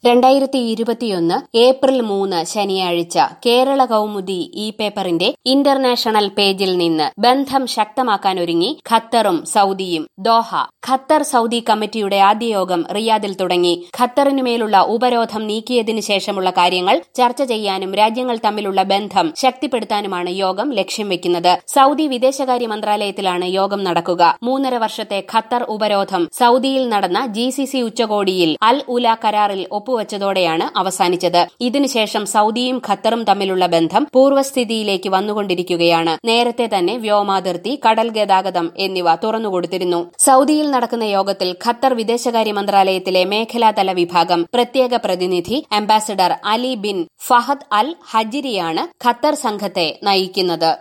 രണ്ടായിരത്തി ഇരുപത്തിയൊന്ന് ഏപ്രിൽ മൂന്ന് ശനിയാഴ്ച കേരള കൗമുദി ഈ പേപ്പറിന്റെ ഇന്റർനാഷണൽ പേജിൽ നിന്ന് ബന്ധം ശക്തമാക്കാനൊരുങ്ങി ഖത്തറും സൗദിയും ദോഹ ഖത്തർ സൗദി കമ്മിറ്റിയുടെ ആദ്യ യോഗം റിയാദിൽ തുടങ്ങി ഖത്തറിനുമേലുള്ള ഉപരോധം നീക്കിയതിനു ശേഷമുള്ള കാര്യങ്ങൾ ചർച്ച ചെയ്യാനും രാജ്യങ്ങൾ തമ്മിലുള്ള ബന്ധം ശക്തിപ്പെടുത്താനുമാണ് യോഗം ലക്ഷ്യം വെക്കുന്നത് സൗദി വിദേശകാര്യ മന്ത്രാലയത്തിലാണ് യോഗം നടക്കുക മൂന്നര വർഷത്തെ ഖത്തർ ഉപരോധം സൗദിയിൽ നടന്ന ജി സി സി ഉച്ചകോടിയിൽ അൽ ഉല കരാറിൽ ഒപ്പുവച്ചതോടെയാണ് അവസാനിച്ചത് ഇതിനുശേഷം സൗദിയും ഖത്തറും തമ്മിലുള്ള ബന്ധം പൂർവ്വസ്ഥിതിയിലേക്ക് വന്നുകൊണ്ടിരിക്കുകയാണ് നേരത്തെ തന്നെ വ്യോമാതിർത്തി കടൽ ഗതാഗതം എന്നിവ തുറന്നുകൊടുത്തിരുന്നു സൗദിയിൽ നടക്കുന്ന യോഗത്തിൽ ഖത്തർ വിദേശകാര്യ മന്ത്രാലയത്തിലെ മേഖലാതല വിഭാഗം പ്രത്യേക പ്രതിനിധി ambassador Ali bin Fahad al ഹജിരിയാണ് ഖത്തർ സംഘത്തെ നയിക്കുന്നത്